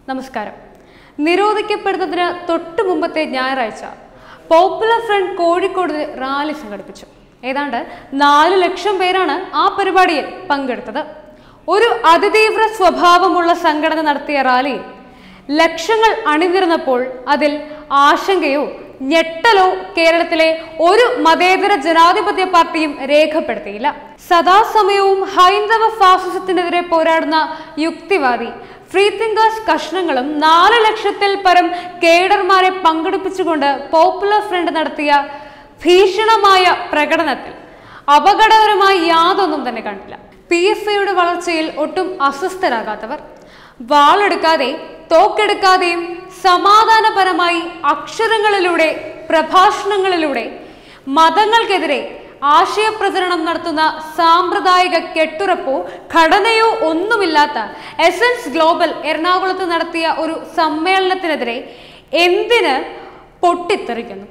നമസ്കാരം നിരോധിക്കപ്പെടുന്നതിന് തൊട്ടു മുമ്പത്തെ ഞായറാഴ്ച പോപ്പുലർ ഫ്രണ്ട് കോഴിക്കോട് റാലി സംഘടിപ്പിച്ചു ഏതാണ്ട് നാല് ലക്ഷം പേരാണ് ആ പരിപാടിയിൽ പങ്കെടുത്തത് ഒരു അതിതീവ്ര സ്വഭാവമുള്ള സംഘടന നടത്തിയ റാലിയിൽ ലക്ഷങ്ങൾ അണിനിരന്നപ്പോൾ അതിൽ ആശങ്കയോ ഞെട്ടലോ കേരളത്തിലെ ഒരു മതേതര ജനാധിപത്യ പാർട്ടിയും രേഖപ്പെടുത്തിയില്ല സദാസമയവും ഹൈന്ദവ ഫാസിസത്തിനെതിരെ പോരാടുന്ന യുക്തിവാദി ഫ്രീ തിങ്കേഴ്സ് കഷ്ണങ്ങളും നാല് ലക്ഷത്തിൽ പരം കേഡർമാരെ പങ്കെടുപ്പിച്ചുകൊണ്ട് പോപ്പുലർ ഫ്രണ്ട് നടത്തിയ ഭീഷണമായ പ്രകടനത്തിൽ അപകടകരമായി യാതൊന്നും തന്നെ കണ്ടില്ല പി എഫ് ഐയുടെ വളർച്ചയിൽ ഒട്ടും അസ്വസ്ഥരാകാത്തവർ വാളെടുക്കാതെ തോക്കെടുക്കാതെയും സമാധാനപരമായി അക്ഷരങ്ങളിലൂടെ പ്രഭാഷണങ്ങളിലൂടെ മതങ്ങൾക്കെതിരെ ആശയപ്രചരണം നടത്തുന്ന സാമ്പ്രദായിക കെട്ടുറപ്പോ ഘടനയോ ഒന്നുമില്ലാത്ത എസൻസ് ഗ്ലോബൽ എറണാകുളത്ത് നടത്തിയ ഒരു സമ്മേളനത്തിനെതിരെ എന്തിന് പൊട്ടിത്തെറിക്കുന്നു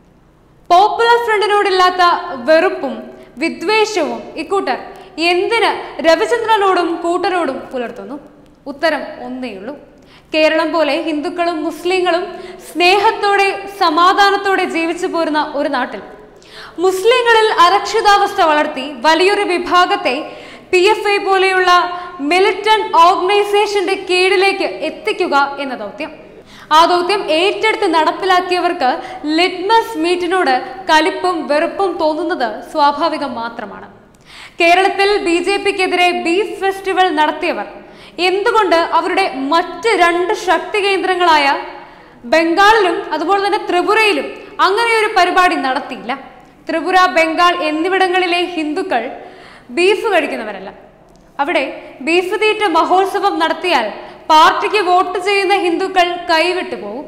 പോപ്പുലർ ഫ്രണ്ടിനോടില്ലാത്ത വെറുപ്പും വിദ്വേഷവും ഇക്കൂട്ടർ എന്തിന് രവിചന്ദ്രനോടും കൂട്ടരോടും പുലർത്തുന്നു ഉത്തരം ഒന്നേയുള്ളൂ കേരളം പോലെ ഹിന്ദുക്കളും മുസ്ലിങ്ങളും സ്നേഹത്തോടെ സമാധാനത്തോടെ ജീവിച്ചു പോരുന്ന ഒരു നാട്ടിൽ മുസ്ലിങ്ങളിൽ അരക്ഷിതാവസ്ഥ വളർത്തി വലിയൊരു വിഭാഗത്തെ പി എഫ് ഐ പോലെയുള്ള മിലിറ്റന്റ് ഓർഗനൈസേഷന്റെ കീഴിലേക്ക് എത്തിക്കുക എന്ന ദൗത്യം ആ ദൗത്യം ഏറ്റെടുത്ത് നടപ്പിലാക്കിയവർക്ക് ലിറ്റ്മസ് മീറ്റിനോട് കലിപ്പും വെറുപ്പും തോന്നുന്നത് സ്വാഭാവികം മാത്രമാണ് കേരളത്തിൽ ബി ജെ പിക്കെതിരെ ബീഫ് ഫെസ്റ്റിവൽ നടത്തിയവർ എന്തുകൊണ്ട് അവരുടെ മറ്റ് രണ്ട് ശക്തി കേന്ദ്രങ്ങളായ ബംഗാളിലും അതുപോലെ തന്നെ ത്രിപുരയിലും അങ്ങനെ ഒരു പരിപാടി നടത്തിയില്ല ത്രിപുര ബംഗാൾ എന്നിവിടങ്ങളിലെ ഹിന്ദുക്കൾ ബീഫ് കഴിക്കുന്നവരല്ല അവിടെ ബീഫ് തീറ്റ മഹോത്സവം നടത്തിയാൽ പാർട്ടിക്ക് വോട്ട് ചെയ്യുന്ന ഹിന്ദുക്കൾ കൈവിട്ടു പോകും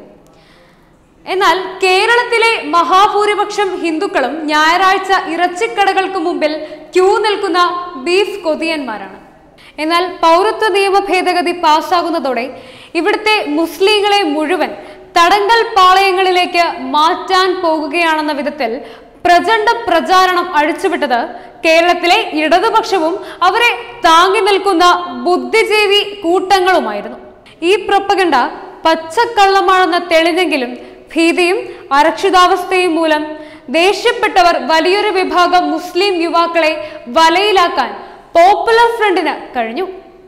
എന്നാൽ കേരളത്തിലെ മഹാഭൂരിപക്ഷം ഹിന്ദുക്കളും ഞായറാഴ്ച ഇറച്ചിക്കടകൾക്ക് മുമ്പിൽ ക്യൂ നിൽക്കുന്ന ബീഫ് കൊതിയന്മാരാണ് എന്നാൽ പൗരത്വ നിയമ ഭേദഗതി പാസ്സാകുന്നതോടെ ഇവിടുത്തെ മുസ്ലിങ്ങളെ മുഴുവൻ തടങ്കൽ പാളയങ്ങളിലേക്ക് മാറ്റാൻ പോകുകയാണെന്ന വിധത്തിൽ പ്രചണ്ഡ പ്രചാരണം അഴിച്ചുവിട്ടത് കേരളത്തിലെ ഇടതുപക്ഷവും അവരെ താങ്ങി നിൽക്കുന്ന ബുദ്ധിജീവി കൂട്ടങ്ങളുമായിരുന്നു ഈ പ്രൊപ്പഗണ്ട പച്ചക്കള്ളമാണെന്ന് തെളിഞ്ഞെങ്കിലും ഭീതിയും അരക്ഷിതാവസ്ഥയും മൂലം ദേഷ്യപ്പെട്ടവർ വലിയൊരു വിഭാഗം മുസ്ലിം യുവാക്കളെ വലയിലാക്കാൻ പോപ്പുലർ ഫ്രണ്ടിന് കഴിഞ്ഞു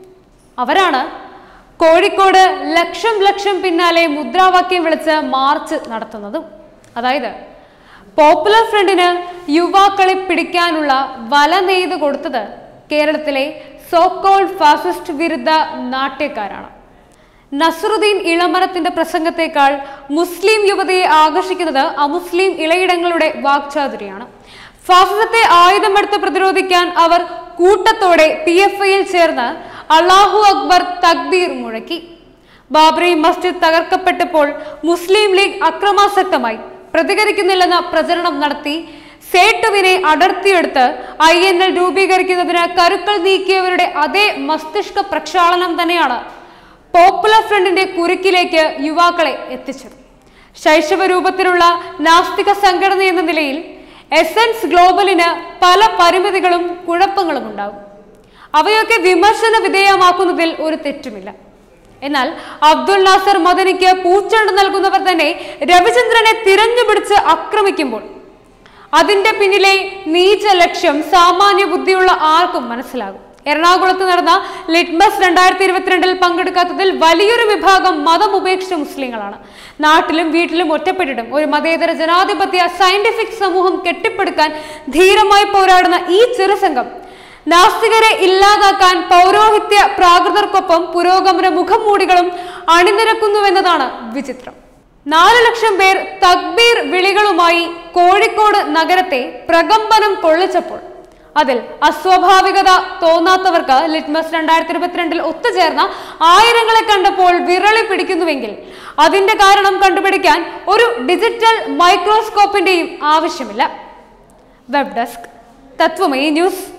അവരാണ് കോഴിക്കോട് ലക്ഷം ലക്ഷം പിന്നാലെ മുദ്രാവാക്യം വിളിച്ച് മാർച്ച് നടത്തുന്നതും അതായത് പോപ്പുലർ ഫ്രണ്ടിന് യുവാക്കളെ പിടിക്കാനുള്ള വല നെയ്ത് കൊടുത്തത് കേരളത്തിലെ സോക്കോൾ ഫാസിസ്റ്റ് വിരുദ്ധ നാട്യക്കാരാണ് നസറുദ്ദീൻ ഇളമരത്തിന്റെ പ്രസംഗത്തെക്കാൾ മുസ്ലിം യുവതയെ ആകർഷിക്കുന്നത് അമുസ്ലിം ഇളയിടങ്ങളുടെ വാക്ചാതുരിയാണ് ഫാസിസത്തെ ആയുധമെടുത്ത് പ്രതിരോധിക്കാൻ അവർ കൂട്ടത്തോടെ പി എഫ് ഐയിൽ ചേർന്ന് അള്ളാഹു അക്ബർ തക്ബീർ മുഴക്കി ബാബറി മസ്ജിദ് തകർക്കപ്പെട്ടപ്പോൾ മുസ്ലിം ലീഗ് അക്രമാസക്തമായി പ്രതികരിക്കുന്നില്ലെന്ന പ്രചരണം നടത്തി സേട്ടുവിനെ അടർത്തിയെടുത്ത് ഐ എൻ എൽ രൂപീകരിക്കുന്നതിന് കരുക്കൾ നീക്കിയവരുടെ അതേ മസ്തിഷ്ക പ്രക്ഷാളനം തന്നെയാണ് പോപ്പുലർ ഫ്രണ്ടിന്റെ കുരുക്കിലേക്ക് യുവാക്കളെ എത്തിച്ചത് ശൈശവ രൂപത്തിലുള്ള നാസ്തിക സംഘടന എന്ന നിലയിൽ എസൻസ് ഗ്ലോബലിന് പല പരിമിതികളും കുഴപ്പങ്ങളും ഉണ്ടാകും അവയൊക്കെ വിമർശന വിധേയമാക്കുന്നതിൽ ഒരു തെറ്റുമില്ല എന്നാൽ അബ്ദുൽ നാസർ മദനിക്ക് പൂച്ചണ്ട് നൽകുന്നവർ തന്നെ രവിചന്ദ്രനെ തിരഞ്ഞുപിടിച്ച് ആക്രമിക്കുമ്പോൾ അതിന്റെ പിന്നിലെ നീച ലക്ഷ്യം സാമാന്യ ബുദ്ധിയുള്ള ആർക്കും മനസ്സിലാകും എറണാകുളത്ത് നടന്ന ലിറ്റ്മസ് രണ്ടായിരത്തി ഇരുപത്തിരണ്ടിൽ പങ്കെടുക്കാത്തതിൽ വലിയൊരു വിഭാഗം മതം ഉപേക്ഷിച്ച മുസ്ലിങ്ങളാണ് നാട്ടിലും വീട്ടിലും ഒറ്റപ്പെട്ടിട്ടും ഒരു മതേതര ജനാധിപത്യ സയന്റിഫിക് സമൂഹം കെട്ടിപ്പടുക്കാൻ ധീരമായി പോരാടുന്ന ഈ ചെറുസംഘം നാസ്തികരെ ഇല്ലാതാക്കാൻ പൗരോഹിത്യ പ്രാകൃതർക്കൊപ്പം പുരോഗമന മുഖംമൂടികളും അണിനിരക്കുന്നുവെന്നതാണ് വിചിത്രം നാല് ലക്ഷം പേർ തക്ബീർ വിളികളുമായി കോഴിക്കോട് നഗരത്തെ പ്രകമ്പനം കൊള്ളിച്ചപ്പോൾ അതിൽ അസ്വാഭാവികത തോന്നാത്തവർക്ക് ലിറ്റ്മസ് രണ്ടായിരത്തി ഇരുപത്തിരണ്ടിൽ ഒത്തുചേർന്ന ആയിരങ്ങളെ കണ്ടപ്പോൾ വിരളി പിടിക്കുന്നുവെങ്കിൽ അതിന്റെ കാരണം കണ്ടുപിടിക്കാൻ ഒരു ഡിജിറ്റൽ മൈക്രോസ്കോപ്പിന്റെയും ആവശ്യമില്ല വെബ് ഡെസ്ക് തത്വമയി ന്യൂസ്